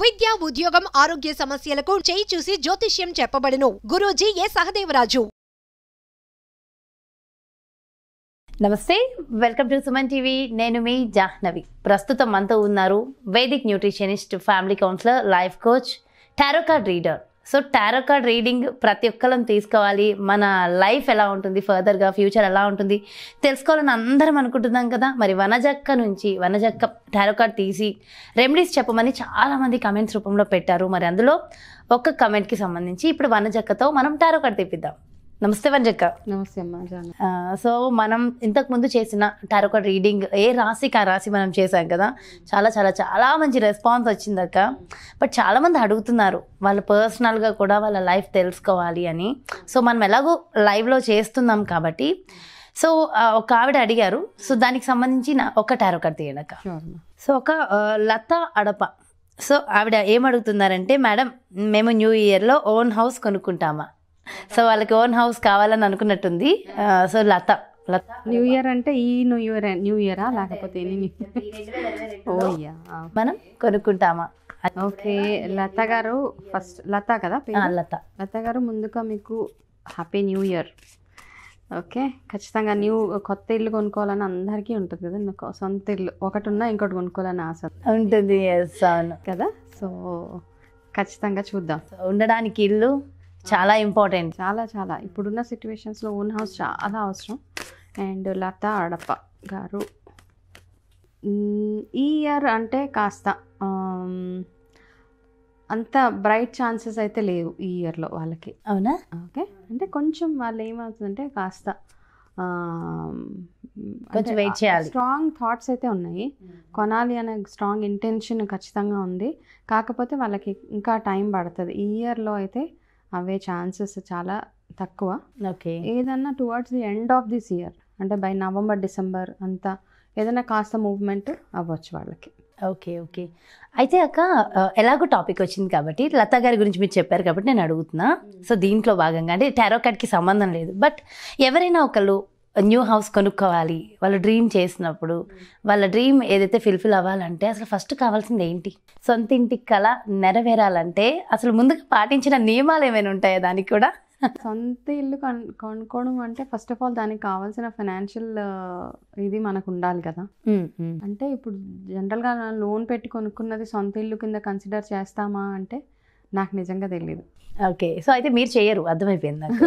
విద్య ఉద్యోగం ఆరోగ్య సమస్యలకు చేయి చూసి జ్యోతిష్యం చెప్పబడును గురూజీ ఏ సహదేవరాజు నమస్తే వెల్కమ్ టు సుమన్ టీవీ నేను మీ జాహ్నవి ప్రస్తుతం మనతో ఉన్నారు vedic nutritionist family counsellor life coach tarot card reader so tarot card reading ప్రతి ఒక్కరం తీసుకోవాలి మన లైఫ్ ఎలా ఉంటుంది ఫర్దర్గా ఫ్యూచర్ ఎలా ఉంటుంది తెలుసుకోవాలని అందరం అనుకుంటున్నాం కదా మరి వనజక్క నుంచి వనజక్క టారో కార్డ్ తీసి రెమెడీస్ చెప్పమని చాలామంది కమెంట్స్ రూపంలో పెట్టారు మరి అందులో ఒక్క కమెంట్కి సంబంధించి ఇప్పుడు వనజక్కతో మనం టారో కార్డ్ తెప్పిద్దాం నమస్తే వనజక్క నమస్తే అమ్మా జాన ఆ, సో మనం ఇంతకు ముందు చేసిన టారోకా రీడింగ్ ఏ రాశికి ఆ రాశి మనం చేసాం కదా చాలా చాలా చాలా మంచి రెస్పాన్స్ వచ్చిందక్క బట్ చాలామంది అడుగుతున్నారు వాళ్ళ పర్సనల్గా కూడా వాళ్ళ లైఫ్ తెలుసుకోవాలి అని సో మనం ఎలాగో లైవ్లో చేస్తున్నాం కాబట్టి సో ఆ, ఒక ఆవిడ అడిగారు సో దానికి సంబంధించిన ఒక టారో కార్డ్ తీయండి అక్క షూర్ అమ్మా సో ఒక ఆ, లత అడప సో ఆవిడ ఏమడుగుతున్నారంటే మేడం మేము న్యూ ఇయర్లో ఓన్ హౌస్ కొనుక్కుంటామా సో వాళ్ళకి ఓన్ హౌస్ కావాలని అనుకున్నట్టుంది ఆ, so Latha Latha new year అంటే ఈ న్యూ ఇయర్ న్యూ ఇయరా లేకపోతే ఎన్ని న్యూ ఓ యా మనం కొనుక్కుంటామా ఓకే లత గారు ఫస్ట్ లత కదా ఆ, పేరు? లత లత గారు ముందుగా మీకు హ్యాపీ న్యూ ఇయర్ ఓకే ఖచ్చితంగా న్యూ కొత్త ఇల్లు కొనుక్కోవాలని అందరికీ ఉంటుంది కదా నాకు సొంత ఇల్లు ఒకటి ఉన్నా ఇంకోటి కొనుక్కోవాలని ఆశ ఉంటుంది ఎస్ అవును కదా సో ఖచ్చితంగా చూద్దాం సో ఉండడానికి ఇల్లు చాలా ఇంపార్టెంట్ చాలా చాలా ఇప్పుడున్న సిచ్యువేషన్స్లో ఓన్ హౌస్ చాలా అవసరం అండ్ లత అడప గారు మ్, ఈ ఇయర్ అంటే కాస్త ఆమ్, అంత బ్రైట్ ఛాన్సెస్ అయితే లేవు ఈ ఇయర్లో వాళ్ళకి అవునా ఓకే అంటే కొంచెం వాళ్ళు ఏమవుతుందంటే కాస్త ఆమ్, కొంచెం wait చేయాలి. స్ట్రాంగ్ థాట్స్ అయితే ఉన్నాయి కొనాలి అనే స్ట్రాంగ్ ఇంటెన్షన్ ఖచ్చితంగా ఉంది కాకపోతే వాళ్ళకి ఇంకా టైం పడుతుంది ఈ ఇయర్లో అయితే అవే ఛాన్సెస్ చాలా తక్కువ ఓకే ఏదన్నా towards the end of this year అంటే బై నవంబర్ డిసెంబర్ అంతా ఏదైనా కాస్త మూవ్మెంట్ అవ్వచ్చు వాళ్ళకి ఓకే ఓకే అయితే అక్క ఆ, ఎలాగో టాపిక్ వచ్చింది కాబట్టి లత గారి గురించి మీరు చెప్పారు కాబట్టి నేను అడుగుతున్నా సో దీంట్లో భాగంగా అంటే టారో కార్డ్కి సంబంధం లేదు బట్ ఎవరైనా ఒకళ్ళు న్యూ హౌస్ కొనుక్కోవాలి వాళ్ళ డ్రీమ్ చేసినప్పుడు వాళ్ళ డ్రీమ్ ఏదైతే ఫిల్ఫిల్ అవ్వాలంటే అసలు ఫస్ట్ కావాల్సింది ఏంటి సొంత ఇంటి కళ నెరవేరాలంటే అసలు ముందుగా పాటించిన నియమాలు ఏమైనా ఉంటాయా దానికి కూడా సొంత ఇల్లు కొన్ కొనుక్కోవడం అంటే ఫస్ట్ ఆఫ్ ఆల్ దానికి కావాల్సిన ఫైనాన్షియల్ ఇది మనకు ఉండాలి కదా అంటే ఇప్పుడు జనరల్గా లోన్ పెట్టి కొనుక్కున్నది సొంత ఇల్లు కింద కన్సిడర్ చేస్తామా అంటే నాకు నిజంగా తెలియదు ఓకే సో అయితే మీరు చేయరు అర్థమైపోయింది నాకు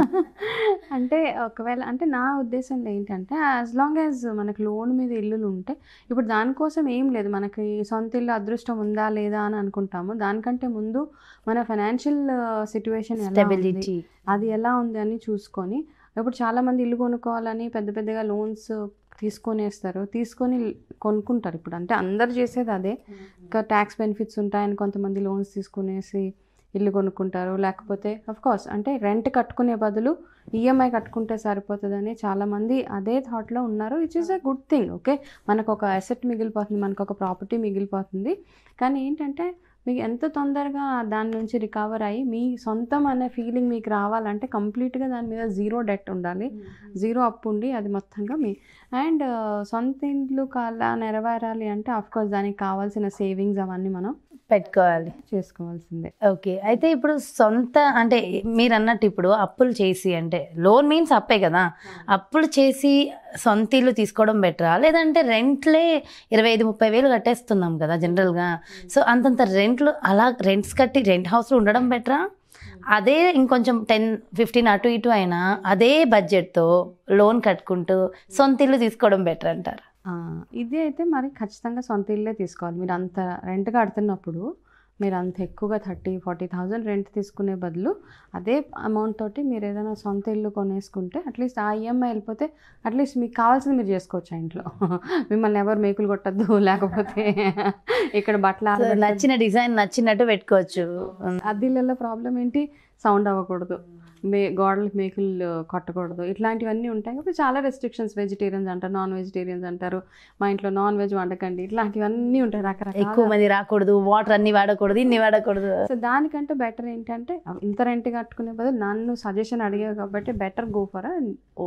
అంటే ఒకవేళ అంటే నా ఉద్దేశంలో ఏంటంటే యాజ్ లాంగ్ యాజ్ మనకు లోన్ మీద ఇల్లులు ఉంటే ఇప్పుడు దానికోసం ఏం లేదు మనకి సొంత ఇల్లు అదృష్టం ఉందా లేదా అని అనుకుంటాము దానికంటే ముందు మన ఫైనాన్షియల్ సిచ్యువేషన్ ఎలా ఉంది స్టెబిలిటీ అది ఎలా ఉంది అని చూసుకొని ఇప్పుడు చాలామంది ఇల్లు కొనుక్కోవాలని పెద్ద పెద్దగా లోన్స్ తీసుకొనేస్తారు తీసుకొని కొనుక్కుంటారు ఇప్పుడు అంటే అందరు చేసేది అదే ఇంకా ట్యాక్స్ బెనిఫిట్స్ ఉంటాయని కొంతమంది లోన్స్ తీసుకునేసి ఇల్లు కొనుక్కుంటారు లేకపోతే అఫ్ కోర్స్ అంటే రెంట్ కట్టుకునే బదులు ఈఎంఐ కట్టుకుంటే సరిపోతుందని చాలామంది అదే థాట్లో ఉన్నారు which is a good thing okay మనకు ఒక అసెట్ మిగిలిపోతుంది మనకు ఒక ప్రాపర్టీ మిగిలిపోతుంది కానీ ఏంటంటే మీకు ఎంత తొందరగా దాని నుంచి రికవర్ అయ్యి మీ సొంతం అనే ఫీలింగ్ మీకు రావాలంటే కంప్లీట్గా దాని మీద జీరో డెట్ ఉండాలి జీరో అప్పు ఉండి అది మొత్తంగా మీ అండ్ సొంత ఇండ్లు కల్లా నెరవేరాలి అంటే కోర్స్ దానికి కావాల్సిన సేవింగ్స్ అవన్నీ మనం పెట్టుకోవాలి చేసుకోవాల్సిందే ఓకే అయితే ఇప్పుడు సొంత అంటే మీరు అన్నట్టు ఇప్పుడు అప్పులు చేసి అంటే లోన్ మీన్స్ అప్పే కదా అప్పులు చేసి సొంత ఇల్లు తీసుకోవడం బెటరా లేదంటే రెంట్లే ఇరవై ఐదు ముప్పై వేలు కట్టేస్తున్నాం కదా జనరల్గా సో అంతంత రెంట్లు అలా రెంట్స్ కట్టి రెంట్ హౌస్లో ఉండడం బెటరా అదే ఇంకొంచెం టెన్ ఫిఫ్టీన్ అటు ఇటు అయినా అదే బడ్జెట్తో లోన్ కట్టుకుంటూ సొంత ఇల్లు తీసుకోవడం బెటర్ అంటారు ఆ, ఇది అయితే మరి ఖచ్చితంగా సొంత ఇల్లే తీసుకోవాలి మీరు అంత రెంట్ కడుతున్నప్పుడు మీరు అంత ఎక్కువగా థర్టీ ఫార్టీ థౌజండ్ రెంట్ తీసుకునే బదులు అదే అమౌంట్ తోటి మీరు ఏదైనా సొంత ఇల్లు కొనేసుకుంటే అట్లీస్ట్ ఆ ఈఎంఐ వెళ్ళిపోతే అట్లీస్ట్ మీకు కావాల్సింది మీరు చేసుకోవచ్చు ఆ ఇంట్లో మిమ్మల్ని ఎవరు మేకులు కొట్టద్దు లేకపోతే ఇక్కడ బట్టలు సో ఆరబెట్టొద్దు. నచ్చిన డిజైన్ నచ్చినట్టు పెట్టుకోవచ్చు అద్దిళ్ళల్లో ప్రాబ్లం ఏంటి సౌండ్ అవ్వకూడదు మే గోడలకు మేకులు కొట్టకూడదు ఇట్లాంటివన్నీ ఉంటాయి కాబట్టి చాలా రెస్ట్రిక్షన్స్ వెజిటేరియన్స్ అంటారు నాన్ వెజిటేరియన్స్ అంటారు మా ఇంట్లో నాన్ వెజ్ వండకండి ఇట్లాంటివన్నీ ఉంటాయి ఎక్కువ రకరకాల మంది రాకూడదు వాటర్ అన్ని వాడకూడదు ఇన్ని వాడకూడదు సో దానికంటే బెటర్ ఏంటంటే ఇంత రెంట్ కట్టుకునే బదులు నన్ను సజెషన్ అడిగావు కాబట్టి బెటర్ గో ఫర్ ఓ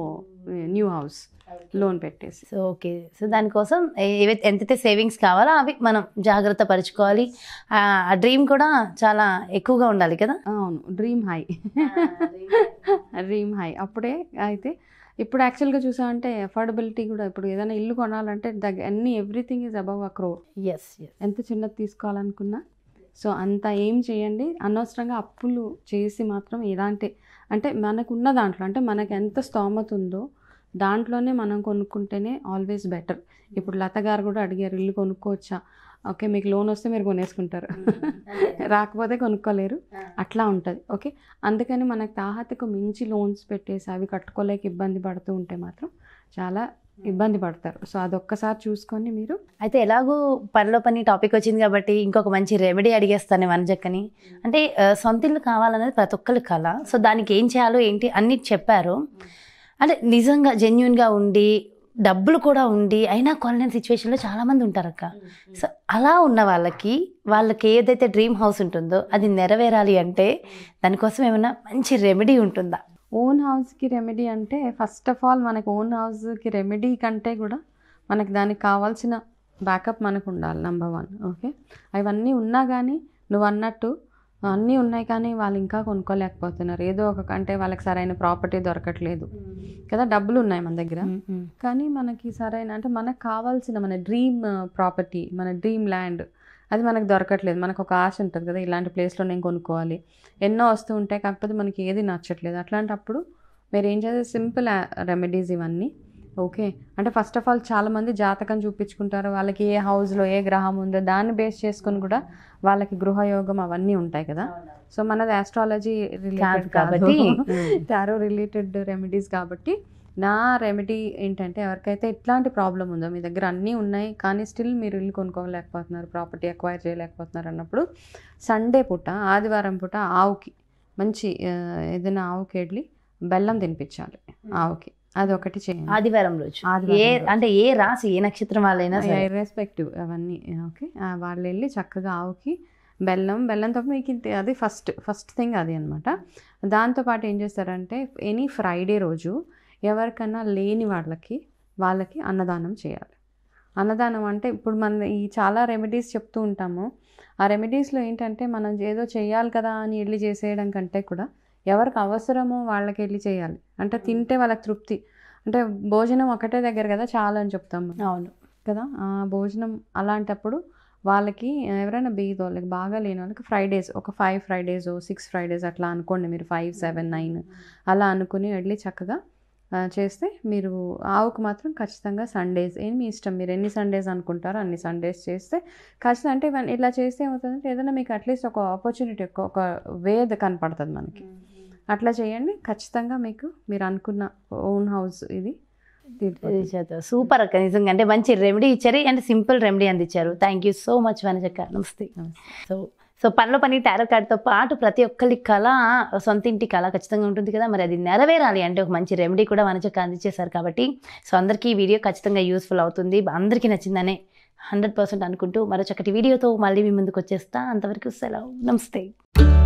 న్యూ హౌస్ లోన్ పెట్టేసి సో ఓకే సో దానికోసం ఏవైతే ఎంతైతే సేవింగ్స్ కావాలో అవి మనం జాగ్రత్త పరుచుకోవాలి ఆ డ్రీమ్ కూడా చాలా ఎక్కువగా ఉండాలి కదా అవును డ్రీమ్ హై డ్రీమ్ హై అప్పుడే అయితే ఇప్పుడు యాక్చువల్గా చూసామంటే అఫోర్డబిలిటీ కూడా ఇప్పుడు ఏదైనా ఇల్లు కొనాలంటే దగ్గర అన్ని everything is above a crore ఎస్ ఎస్ ఎంత చిన్నది తీసుకోవాలనుకున్నా సో అంత ఏం చేయండి అనవసరంగా అప్పులు చేసి మాత్రం ఎలాంటి అంటే మనకున్న దాంట్లో అంటే మనకు ఎంత స్తోమత ఉందో దాంట్లోనే మనం కొనుక్కుంటేనే ఆల్వేస్ బెటర్ ఇప్పుడు లత గారు కూడా అడిగారు ఇల్లు కొనుక్కోవచ్చా ఓకే మీకు లోన్ వస్తే మీరు కొనేసుకుంటారు రాకపోతే కొనుక్కోలేరు అట్లా ఉంటుంది ఓకే అందుకని మనకు తాహతకు మించి లోన్స్ పెట్టేసి అవి కట్టుకోలేక ఇబ్బంది పడుతూ ఉంటే మాత్రం చాలా ఇబ్బంది పడతారు సో అదొక్కసారి చూసుకొని మీరు అయితే ఎలాగో పనిలో పని టాపిక్ వచ్చింది కాబట్టి ఇంకొక మంచి రెమెడీ అడిగేస్తాను వనజక్కని అంటే ఆ, సొంత ఇల్లు కావాలనేది ప్రతి ఒక్కరి కళ సో దానికి ఏం చేయాలో ఏంటి అన్ని చెప్పారు అంటే నిజంగా జెన్యున్గా ఉండి డబ్బులు కూడా ఉండి అయినా కొనలేని సిచ్యువేషన్లో చాలామంది ఉంటారు అక్క సో అలా ఉన్న వాళ్ళకి వాళ్ళకి ఏదైతే డ్రీమ్ హౌస్ ఉంటుందో అది నెరవేరాలి అంటే దానికోసం ఏమైనా మంచి రెమెడీ ఉంటుందా ఓన్ హౌస్కి రెమెడీ అంటే ఫస్ట్ ఆఫ్ ఆల్ మనకు ఓన్ హౌస్కి రెమెడీ కంటే కూడా మనకి దానికి కావాల్సిన బ్యాకప్ మనకు ఉండాలి నెంబర్ వన్ ఓకే అవన్నీ ఉన్నా కానీ నువ్వు అన్నట్టు అన్నీ ఉన్నాయి కానీ వాళ్ళు ఇంకా కొనుక్కోలేకపోతున్నారు ఏదో ఒక అంటే వాళ్ళకి సరైన ప్రాపర్టీ దొరకట్లేదు కదా డబ్బులు ఉన్నాయి మన దగ్గర కానీ మనకి సరైన అంటే మనకు కావాల్సిన మన డ్రీమ్ ప్రాపర్టీ మన డ్రీమ్ ల్యాండ్ అది మనకు దొరకట్లేదు మనకు ఒక ఆశ ఉంటుంది కదా ఇలాంటి ప్లేస్లో నేను కొనుక్కోవాలి ఎన్నో వస్తూ ఉంటాయి కాకపోతే మనకి ఏది నచ్చట్లేదు అట్లాంటప్పుడు మీరు ఏం చేస్తే సింపుల్ రెమెడీస్ ఇవన్నీ ఓకే అంటే ఫస్ట్ ఆఫ్ ఆల్ చాలామంది జాతకం చూపించుకుంటారు వాళ్ళకి ఏ హౌస్లో ఏ గ్రహం ఉందో దాన్ని బేస్ చేసుకొని కూడా వాళ్ళకి గృహయోగం అవన్నీ ఉంటాయి కదా సో మనది ఆస్ట్రాలజీ రిలేటెడ్ కాబట్టి, కాబట్టి టారో రిలేటెడ్ రెమెడీస్ కాబట్టి నా రెమెడీ ఏంటంటే ఎవరికైతే ఇట్లాంటి ప్రాబ్లం ఉందో మీ దగ్గర అన్నీ ఉన్నాయి కానీ స్టిల్ మీరు ఇల్లు కొనుక్కోలేకపోతున్నారు ప్రాపర్టీ అక్వైర్ చేయలేకపోతున్నారు అన్నప్పుడు సండే పూట ఆదివారం పూట ఆవుకి మంచి ఆ, ఏదైనా ఆవుకి వెళ్ళి బెల్లం తినిపించాలి ఆవుకి అది ఒకటి చేయండి ఆదివారం రోజు ఆదివారం ఏ రోజు. అంటే ఏ రాశి ఏ నక్షత్రం వాళ్ళైనా సరే ఇర్రెస్పెక్టివ్ అవన్నీ ఓకే ఆ, వాళ్ళు వెళ్ళి చక్కగా ఆవుకి బెల్లం బెల్లంతో మీకు ఇంతే- అది ఫస్ట్ ఫస్ట్ థింగ్ అది అనమాట దాంతోపాటు ఏం చేస్తారంటే ఎనీ ఫ్రైడే రోజు ఎవరికన్నా లేని వాళ్ళకి వాళ్ళకి అన్నదానం చేయాలి అన్నదానం అంటే ఇప్పుడు మన ఈ చాలా రెమెడీస్ చెప్తూ ఉంటాము ఆ రెమెడీస్లో ఏంటంటే మనం ఏదో చేయాలి కదా అని వెళ్ళి చేసేయడం కంటే కూడా ఎవరికి అవసరమో వాళ్ళకి వెళ్ళి చేయాలి అంటే తింటే వాళ్ళకి తృప్తి అంటే భోజనం ఒకటే దగ్గర కదా చాలా అని చెప్తాం మనం. అవును కదా ఆ భోజనం అలాంటప్పుడు వాళ్ళకి ఎవరైనా బీద వాళ్ళకి బాగా లేని వాళ్ళకి ఫ్రైడేస్ ఒక ఫైవ్ ఫ్రైడేస్ సిక్స్ ఫ్రైడేస్ అట్లా అనుకోండి మీరు ఫైవ్ సెవెన్ నైన్ అలా అనుకుని వెళ్ళి చక్కగా ఆ, చేస్తే మీరు ఆవుకు మాత్రం ఖచ్చితంగా సండేస్ ఏం మీ ఇష్టం మీరు ఎన్ని సండేస్ అనుకుంటారో అన్ని సండేస్ చేస్తే ఖచ్చితంగా అంటే ఇవన్నీ ఇలా చేస్తే ఏమవుతుందంటే ఏదైనా మీకు అట్లీస్ట్ ఒక ఆపర్చునిటీ ఒక ఒక వే కనపడుతుంది మనకి అట్లా చేయండి ఖచ్చితంగా మీకు మీరు అనుకున్న ఓన్ హౌస్ ఇది తీరిపోతుంది. సూపర్ అక్క నిజంగా అంటే మంచి రెమెడీ ఇచ్చారు అంటే సింపుల్ రెమెడీ అందించారు thank you so much Vanajakka నమస్తే నమస్తే. సో సో పనిలో పని టారో కార్డ్తో పాటు ప్రతి ఒక్కరి కళ సొంత ఇంటి కళ ఖచ్చితంగా ఉంటుంది కదా మరి అది నెరవేరాలి అంటే ఒక మంచి రెమెడీ కూడా వనజక్క అందించేశారు కాబట్టి సో అందరికీ ఈ వీడియో ఖచ్చితంగా యూస్ఫుల్ అవుతుంది అందరికీ నచ్చిందనే హండ్రెడ్ పర్సెంట్ అనుకుంటూ మరో చక్కటి వీడియోతో మళ్ళీ మీ ముందుకు వచ్చేస్తా అంతవరకు సెలవు నమస్తే